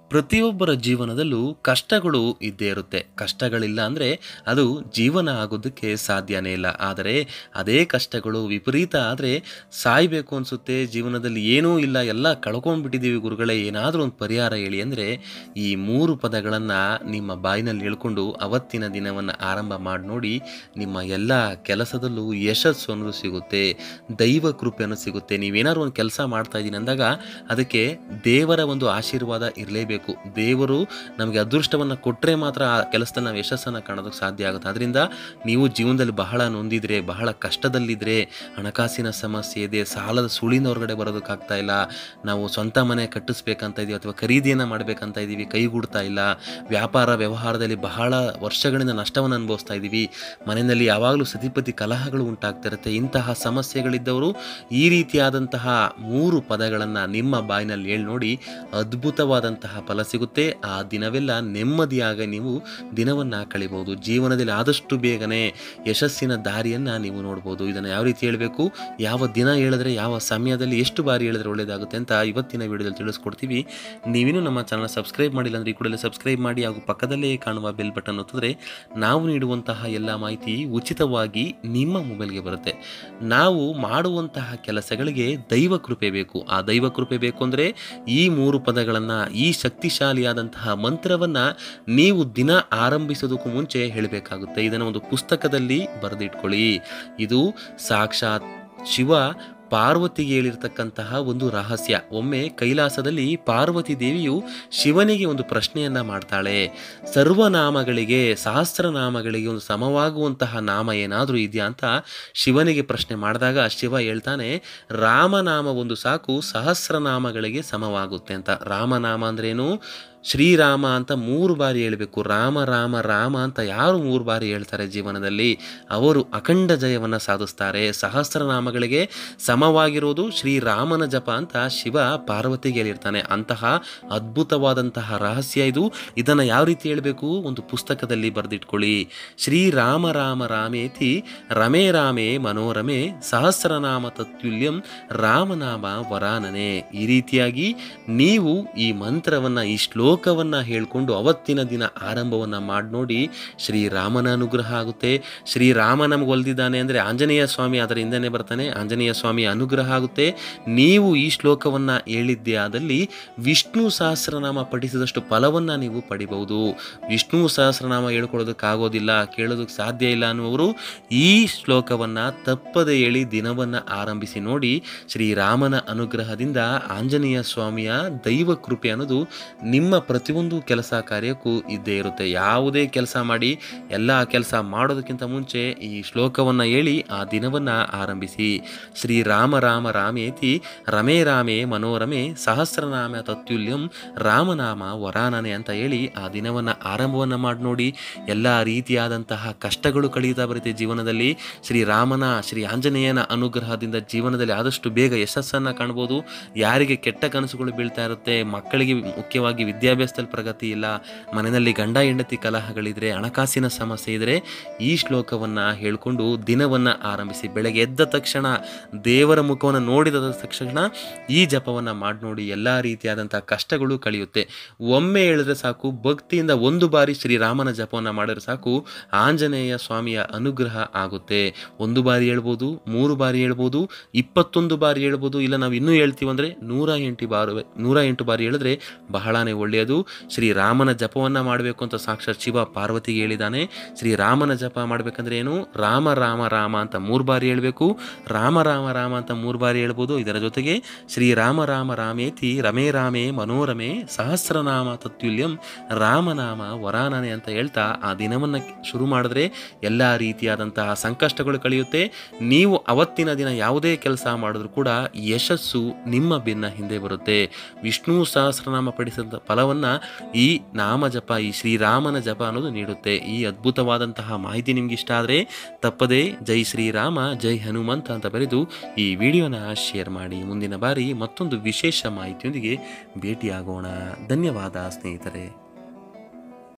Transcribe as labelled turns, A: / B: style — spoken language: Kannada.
A: ಪ್ರತಿಯೊಬ್ಬರ ಜೀವನದಲ್ಲೂ ಕಷ್ಟಗಳು ಇದ್ದೇ ಇರುತ್ತೆ ಕಷ್ಟಗಳಿಲ್ಲ ಅಂದರೆ ಅದು ಜೀವನ ಆಗೋದಕ್ಕೆ ಸಾಧ್ಯನೇ ಇಲ್ಲ ಆದರೆ ಅದೇ ಕಷ್ಟಗಳು ವಿಪರೀತ ಆದರೆ ಸಾಯಬೇಕು ಅನಿಸುತ್ತೆ ಜೀವನದಲ್ಲಿ ಏನೂ ಇಲ್ಲ ಎಲ್ಲ ಕಳ್ಕೊಂಡ್ಬಿಟ್ಟಿದ್ದೀವಿ ಗುರುಗಳೇ ಏನಾದರೂ ಒಂದು ಪರಿಹಾರ ಹೇಳಿ ಅಂದರೆ ಈ ಮೂರು ಪದಗಳನ್ನು ನಿಮ್ಮ ಬಾಯಿನಲ್ಲಿ ಹೇಳ್ಕೊಂಡು ಅವತ್ತಿನ ದಿನವನ್ನು ಆರಂಭ ಮಾಡಿ ನೋಡಿ ನಿಮ್ಮ ಎಲ್ಲ ಕೆಲಸದಲ್ಲೂ ಯಶಸ್ಸು ಅನ್ನೋದು ಸಿಗುತ್ತೆ ದೈವ ಕೃಪೆ ಅನ್ನೋದು ಸಿಗುತ್ತೆ ನೀವೇನಾದ್ರು ಒಂದು ಕೆಲಸ ಮಾಡ್ತಾ ಇದ್ದೀನಿ ಅಂದಾಗ ಅದಕ್ಕೆ ದೇವರ ಒಂದು ಆಶೀರ್ವಾದ ಇರಲೇಬೇಕು ದೇವರು ನಮಗೆ ಅದೃಷ್ಟವನ್ನು ಕೊಟ್ಟರೆ ಮಾತ್ರ ಆ ಕೆಲಸದಲ್ಲಿ ನಾವು ಯಶಸ್ಸನ್ನು ಕಾಣೋದಕ್ಕೆ ಸಾಧ್ಯ ಆಗುತ್ತೆ ಅದರಿಂದ ನೀವು ಜೀವನದಲ್ಲಿ ಬಹಳ ನೊಂದಿದ್ರೆ ಬಹಳ ಕಷ್ಟದಲ್ಲಿದ್ದರೆ ಹಣಕಾಸಿನ ಸಮಸ್ಯೆ ಇದೆ ಸಾಲದ ಸುಳಿನ ಹೊರಗಡೆ ಬರೋದಕ್ಕಾಗ್ತಾ ಇಲ್ಲ ನಾವು ಸ್ವಂತ ಮನೆ ಕಟ್ಟಿಸ್ಬೇಕಂತ ಇದೀವಿ ಅಥವಾ ಖರೀದಿಯನ್ನು ಮಾಡಬೇಕಂತ ಇದ್ದೀವಿ ಕೈಗೂಡ್ತಾ ಇಲ್ಲ ವ್ಯಾಪಾರ ವ್ಯವಹಾರದಲ್ಲಿ ಬಹಳ ವರ್ಷಗಳಿಂದ ನಷ್ಟವನ್ನು ಅನುಭವಿಸ್ತಾ ಇದ್ದೀವಿ ಮನೆಯಲ್ಲಿ ಯಾವಾಗಲೂ ಸತಿಪತಿ ಕಲಹಗಳು ಉಂಟಾಗ್ತಾ ಇರುತ್ತೆ ಇಂತಹ ಸಮಸ್ಯೆಗಳಿದ್ದವರು ಈ ರೀತಿಯಾದಂತಹ ಮೂರು ಪದಗಳನ್ನು ನಿಮ್ಮ ಬಾಯಿನಲ್ಲಿ ಹೇಳಿ ನೋಡಿ ಅದ್ಭುತವಾದಂತಹ ಫಲ ಸಿಗುತ್ತೆ ಆ ದಿನವೆಲ್ಲ ನೆಮ್ಮದಿಯಾಗಿ ನೀವು ದಿನವನ್ನು ಕಳಿಬಹುದು ಜೀವನದಲ್ಲಿ ಆದಷ್ಟು ಬೇಗನೆ ಯಶಸ್ಸಿನ ದಾರಿಯನ್ನು ನೀವು ನೋಡ್ಬೋದು ಇದನ್ನು ಯಾವ ರೀತಿ ಹೇಳಬೇಕು ಯಾವ ದಿನ ಹೇಳಿದ್ರೆ ಯಾವ ಸಮಯದಲ್ಲಿ ಎಷ್ಟು ಬಾರಿ ಹೇಳಿದ್ರೆ ಒಳ್ಳೆಯದಾಗುತ್ತೆ ಅಂತ ಇವತ್ತಿನ ವಿಡಿಯೋದಲ್ಲಿ ತಿಳಿಸ್ಕೊಡ್ತೀವಿ ನೀವಿನ್ನೂ ನಮ್ಮ ಚಾನಲ್ ಸಬ್ಸ್ಕ್ರೈಬ್ ಮಾಡಿಲ್ಲ ಅಂದರೆ ಈ ಕೂಡಲೇ ಸಬ್ಸ್ಕ್ರೈಬ್ ಮಾಡಿ ಹಾಗೂ ಪಕ್ಕದಲ್ಲೇ ಕಾಣುವ ಬೆಲ್ ಬಟನ್ ಒತ್ತಿದ್ರೆ ನಾವು ನೀಡುವಂತಹ ಎಲ್ಲ ಮಾಹಿತಿ ಉಚಿತವಾಗಿ ನಿಮ್ಮ ಮೊಬೈಲ್ಗೆ ಬರುತ್ತೆ ನಾವು ಮಾಡುವಂತಹ ಕೆಲಸಗಳಿಗೆ ದೈವ ಕೃಪೆ ಬೇಕು ಆ ದೈವ ಕೃಪೆ ಬೇಕು ಅಂದರೆ ಈ ಮೂರು ಪದಗಳನ್ನು ಈ ಶಕ್ತಿಶಾಲಿಯಾದಂತಹ ಮಂತ್ರವನ್ನು ನೀವು ದಿನ ಆರಂಭಿಸೋದಕ್ಕೂ ಮುಂಚೆ ಹೇಳಬೇಕಾಗುತ್ತೆ ಇದನ್ನು ಒಂದು ಪುಸ್ತಕದಲ್ಲಿ ಬರೆದಿಟ್ಕೊಳ್ಳಿ ಇದು ಸಾಕ್ಷಾತ್ ಶಿವ ಪಾರ್ವತಿಗೆ ಹೇಳಿರ್ತಕ್ಕಂತಹ ಒಂದು ರಹಸ್ಯ ಒಮ್ಮೆ ಕೈಲಾಸದಲ್ಲಿ ಪಾರ್ವತಿ ದೇವಿಯು ಶಿವನಿಗೆ ಒಂದು ಪ್ರಶ್ನೆಯನ್ನ ಮಾಡ್ತಾಳೆ ಸರ್ವನಾಮಗಳಿಗೆ ಸಹಸ್ರನಾಮಗಳಿಗೆ ಒಂದು ಸಮವಾಗುವಂತಹ ನಾಮ ಏನಾದರೂ ಇದೆಯಾ ಅಂತ ಶಿವನಿಗೆ ಪ್ರಶ್ನೆ ಮಾಡಿದಾಗ ಶಿವ ಹೇಳ್ತಾನೆ ರಾಮನಾಮ ಒಂದು ಸಾಕು ಸಹಸ್ರನಾಮಗಳಿಗೆ ಸಮವಾಗುತ್ತೆ ಅಂತ ರಾಮನಾಮ ಅಂದ್ರೇನು ಶ್ರೀರಾಮ ಅಂತ ಮೂರು ಬಾರಿ ಹೇಳಬೇಕು ರಾಮ ರಾಮ ರಾಮ ಅಂತ ಯಾರು ಮೂರು ಬಾರಿ ಹೇಳ್ತಾರೆ ಜೀವನದಲ್ಲಿ ಅವರು ಅಖಂಡ ಜಯವನ್ನು ಸಾಧಿಸ್ತಾರೆ ಸಹಸ್ರನಾಮಗಳಿಗೆ ಸಮವಾಗಿರೋದು ಶ್ರೀರಾಮನ ಜಪ ಅಂತ ಶಿವ ಪಾರ್ವತಿಗೆ ಹೇಳಿರ್ತಾನೆ ಅಂತಹ ಅದ್ಭುತವಾದಂತಹ ರಹಸ್ಯ ಇದು ಇದನ್ನು ಯಾವ ರೀತಿ ಹೇಳಬೇಕು ಒಂದು ಪುಸ್ತಕದಲ್ಲಿ ಬರೆದಿಟ್ಕೊಳ್ಳಿ ಶ್ರೀರಾಮ ರಾಮ ರಾಮೇತಿ ರಮೇ ರಾಮೇ ಮನೋರಮೆ ಸಹಸ್ರನಾಮ ತತ್ಯುಲ್ಯಂ ರಾಮನಾಮ ವರಾನನೆ ಈ ರೀತಿಯಾಗಿ ನೀವು ಈ ಮಂತ್ರವನ್ನು ಈ ಶ್ಲೋಕವನ್ನು ಹೇಳ್ಕೊಂಡು ಅವತ್ತಿನ ದಿನ ಆರಂಭವನ್ನು ಮಾಡಿ ನೋಡಿ ಶ್ರೀರಾಮನ ಅನುಗ್ರಹ ಆಗುತ್ತೆ ಶ್ರೀರಾಮ ನಮ್ಗೆ ಒಲ್ದಿದ್ದಾನೆ ಅಂದರೆ ಆಂಜನೇಯ ಸ್ವಾಮಿ ಅದರ ಹಿಂದೆನೇ ಬರ್ತಾನೆ ಆಂಜನೇಯ ಸ್ವಾಮಿ ಅನುಗ್ರಹ ಆಗುತ್ತೆ ನೀವು ಈ ಶ್ಲೋಕವನ್ನು ಹೇಳಿದ್ದೇ ಆದಲ್ಲಿ ವಿಷ್ಣು ಸಹಸ್ರನಾಮ ಪಠಿಸಿದಷ್ಟು ಫಲವನ್ನು ನೀವು ಪಡಿಬಹುದು ವಿಷ್ಣು ಸಹಸ್ರನಾಮ ಹೇಳ್ಕೊಳ್ಳೋದಕ್ಕಾಗೋದಿಲ್ಲ ಕೇಳೋದಕ್ಕೆ ಸಾಧ್ಯ ಇಲ್ಲ ಅನ್ನುವರು ಈ ಶ್ಲೋಕವನ್ನು ತಪ್ಪದೆ ಹೇಳಿ ದಿನವನ್ನು ಆರಂಭಿಸಿ ನೋಡಿ ಶ್ರೀರಾಮನ ಅನುಗ್ರಹದಿಂದ ಆಂಜನೇಯ ಸ್ವಾಮಿಯ ದೈವ ಕೃಪೆ ಅನ್ನೋದು ನಿಮ್ಮ ಪ್ರತಿಯೊಂದು ಕೆಲಸ ಕಾರ್ಯಕ್ಕೂ ಇದ್ದೇ ಇರುತ್ತೆ ಯಾವುದೇ ಕೆಲಸ ಮಾಡಿ ಎಲ್ಲ ಕೆಲಸ ಮಾಡೋದಕ್ಕಿಂತ ಮುಂಚೆ ಈ ಶ್ಲೋಕವನ್ನು ಹೇಳಿ ಆ ದಿನವನ್ನು ಆರಂಭಿಸಿ ಶ್ರೀರಾಮ ರಾಮ ರಾಮೇತಿ ರಮೇ ರಾಮೇ ಮನೋರಮೆ ಸಹಸ್ರನಾಮ ತತ್ಯುಲ್ಯಂ ರಾಮನಾಮ ವರಾನನೆ ಅಂತ ಹೇಳಿ ಆ ದಿನವನ್ನು ಆರಂಭವನ್ನು ಮಾಡಿ ನೋಡಿ ಎಲ್ಲ ರೀತಿಯಾದಂತಹ ಕಷ್ಟಗಳು ಕಳೆಯುತ್ತಾ ಬರುತ್ತೆ ಜೀವನದಲ್ಲಿ ಶ್ರೀರಾಮನ ಶ್ರೀ ಆಂಜನೇಯನ ಅನುಗ್ರಹದಿಂದ ಜೀವನದಲ್ಲಿ ಆದಷ್ಟು ಬೇಗ ಯಶಸ್ಸನ್ನು ಕಾಣ್ಬೋದು ಯಾರಿಗೆ ಕೆಟ್ಟ ಕನಸುಗಳು ಬೀಳ್ತಾ ಇರುತ್ತೆ ಮಕ್ಕಳಿಗೆ ಮುಖ್ಯವಾಗಿ ವಿದ್ಯಾಭ್ಯಾಸದಲ್ಲಿ ಪ್ರಗತಿ ಇಲ್ಲ ಮನೆಯಲ್ಲಿ ಗಂಡ ಹೆಂಡತಿ ಕಲಹಗಳಿದ್ರೆ ಹಣಕಾಸಿನ ಸಮಸ್ಯೆ ಇದ್ದರೆ ಈ ಶ್ಲೋಕವನ್ನು ಹೇಳ್ಕೊಂಡು ದಿನವನ್ನು ಆರಂಭಿಸಿ ಬೆಳಗ್ಗೆ ಎದ್ದ ತಕ್ಷಣ ದೇವರ ಮುಖವನ್ನು ನೋಡಿದ ತಕ್ಷಣ ಈ ಜಪವನ್ನು ಮಾಡಿ ನೋಡಿ ಎಲ್ಲ ರೀತಿಯಾದಂಥ ಕಷ್ಟಗಳು ಕಳೆಯುತ್ತೆ ಒಮ್ಮೆ ಹೇಳಿದ್ರೆ ಸಾಕು ಭಕ್ತಿಯಿಂದ ಒಂದು ಬಾರಿ ಶ್ರೀರಾಮನ ಜಪವನ್ನು ಮಾಡಿದ್ರೆ ಸಾಕು ಆಂಜನೇಯ ಸ್ವಾಮಿಯ ಅನುಗ್ರಹ ಆಗುತ್ತೆ ಒಂದು ಬಾರಿ ಹೇಳ್ಬೋದು ಮೂರು ಬಾರಿ ಹೇಳ್ಬೋದು ಇಪ್ಪತ್ತೊಂದು ಬಾರಿ ಹೇಳ್ಬೋದು ಇಲ್ಲ ನಾವು ಇನ್ನೂ ಹೇಳ್ತೀವಿ ಅಂದರೆ ನೂರ ಎಂಟು ಬಾರಿ ನೂರ ಎಂಟು ಬಾರಿ ಹೇಳಿದ್ರೆ ಬಹಳನೇ ಒಳ್ಳೆಯದು ಶ್ರೀರಾಮನ ಜಪವನ್ನು ಮಾಡಬೇಕು ಅಂತ ಸಾಕ್ಷಾತ್ ಶಿವ ಪಾರ್ವತಿಗೆ ಹೇಳಿದ್ದಾನೆ ಶ್ರೀರಾಮನ ಜಪ ಮಾಡಬೇಕಂದ್ರೆ ಏನು ರಾಮ ರಾಮ ರಾಮ ಅಂತ ಮೂರು ಬಾರಿ ಹೇಳಬೇಕು ರಾಮ ರಾಮ ರಾಮ ಅಂತ ಮೂರು ಬಾರಿ ಹೇಳ್ಬೋದು ಇದರ ಜೊತೆಗೆ ಶ್ರೀರಾಮ ರಾಮ ರಾಮೇತಿ ರಮೇ ರಾಮೇ ಮನೋರಮೆ ಸಹಸ್ರನಾಮ ತತ್ಯುಲ್ಯಂ ರಾಮನಾಮ ವರಾನನೆ ಅಂತ ಹೇಳ್ತಾ ಆ ದಿನವನ್ನು ಶುರು ಮಾಡಿದ್ರೆ ಎಲ್ಲ ರೀತಿಯಾದಂತಹ ಸಂಕಷ್ಟಗಳು ಕಳೆಯುತ್ತೆ ನೀವು ಅವತ್ತಿನ ದಿನ ಯಾವುದೇ ಕೆಲಸ ಮಾಡಿದ್ರು ಕೂಡ ಯಶಸ್ಸು ನಿಮ್ಮ ಬೆನ್ನ ಹಿಂದೆ ಬರುತ್ತೆ ವಿಷ್ಣು ಸಹಸ್ರನಾಮ ಪಡಿಸಿದ ಫಲವನ್ನು ಈ ನಾಮ ಜಪ ಈ ಶ್ರೀರಾಮನ ಜಪ ಅನ್ನೋದು ನೀಡುತ್ತೆ ಈ ಅದ್ಭುತವಾದಂತಹ ಮಾಹಿತಿ ನಿಮ್ಗೆ ಇಷ್ಟ ಆದರೆ ತಪ್ಪದೇ ಜೈ ಶ್ರೀರಾಮ ಜೈ ಹನುಮಂತ ಅಂತ ಬರೆದು ಈ ವಿಡಿಯೋನ ಶೇರ್ ಮಾಡಿ ಮುಂದಿನ ಬಾರಿ ಮತ್ತೊಂದು ವಿಶೇಷ ಮಾಹಿತಿಯೊಂದಿಗೆ ಭೇಟಿಯಾಗೋಣ ಧನ್ಯವಾದ ಸ್ನೇಹಿತರೆ